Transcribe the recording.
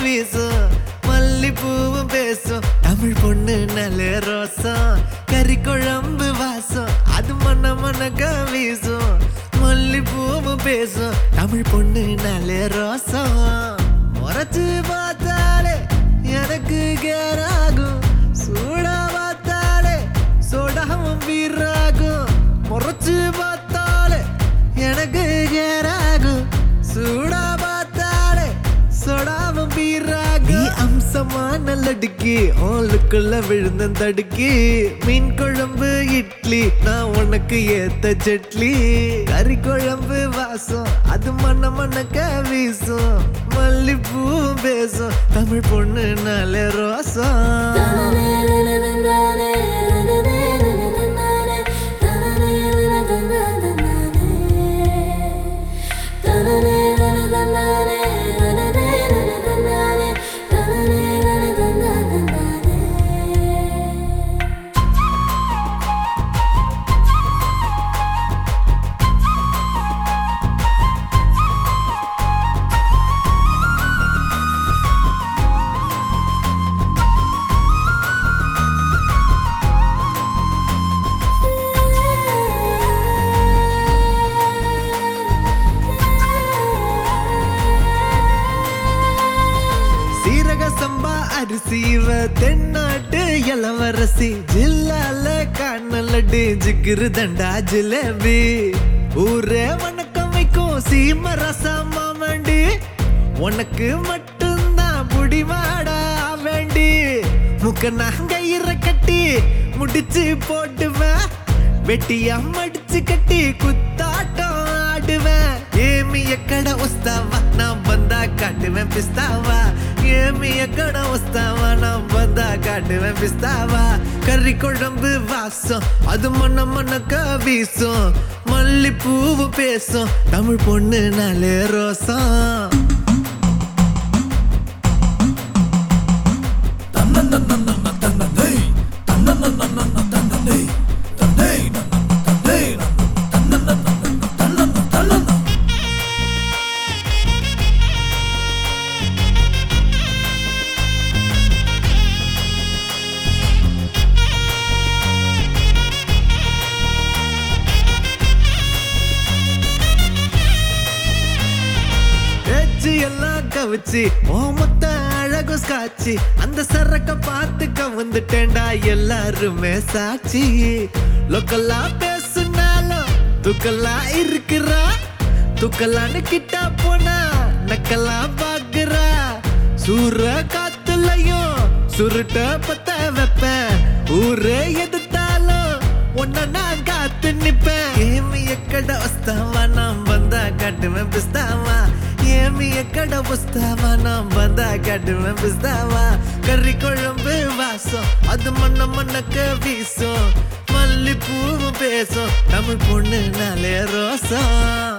வீசும் மல்லிப்பூவும் பேசும் தமிழ் பொண்ணு நல்ல ரோசம் கறி குழம்பு வாசம் அது மன மனக்க வீசும் மல்லிப்பூவும் பேசும் தமிழ் பொண்ணு நல்ல ரோசம் முறைச்சு பார்த்தாலே எனக்கு கேராகும் சூடா பார்த்தாலே சோடாவும் வீராகும் முறைச்சு பார்த்தாலே எனக்கு கேராகும் சூடா பார்த்தாலே சோடாவும் வீராகும் நீ அம்சமான லடுக்கி ஓலுக்குள்ள விழுந்த தடுக்கி மீன் குழம்பு இட்லி நான் உனக்கு ஏத்த சட்லி கறி குழம்பு வாசம் அது மண்ண மண்ணக்க வீசும் மல்லிப்பூ பேசும் தமிழ் பொண்ணு நல்ல ரோசம் சீரக சம்பா அரிசி இவ தென்னாட்டு இளவரசி ஜில்லால கண்ணலடி ஜிகிரு தண்டா ஜிலேபி ஊரே வணக்கம் வைக்கும் சீம ரசமா வேண்டி உனக்கு மட்டும்தான் புடிவாடா வேண்டி முக்க நகையிற கட்டி முடிச்சு போட்டுவேன் வெட்டியா மடிச்சு கட்டி குத்தாட்டம் ஆடுவேன் ఏమి ఎక్కడ వస్తావా నా బందా కాటువేం పిస్తావా ఏమి ఎక్కడ వస్తావా నా బందా కాటువేం పిస్తావా కర్రీ குழம்பு வாசம் அது மண்ண மண்ணக்க வீசும் மல்லி பூவு பேசும் தமிழ் பொண்ணு நாலு ரோசம் பேச்சு எல்லாம் கவிச்சு ஓமத்த அழகும் ஸ்காட்சி அந்த சரக்க பார்த்து கவுந்துட்டேன்டா எல்லாருமே சாட்சி லோக்கல்லா பேசுனாலும் துக்கல்லா இருக்கிறா துக்கலான்னு கிட்ட போனா நக்கலா பாக்குறா சூற காத்துலயும் சுருட்ட பத்த வைப்பேன் ஊரே எதிர்த்தாலும் உன்ன நான் காத்து நிப்பேன் ఏమి ఎక్కడ వస్తావా నా బందా కట్టువేం పిస్తావా ఏమి ఎక్కడ వస్తావా నా బందా కట్టువేం పిస్తావా కర్రీ குழம்பு வாசம் அது மண்ண மண்ணக்க வீசும் மல்லி பூவும் பேசும் தமிழ் பொண்ணு நாளே ரோசம்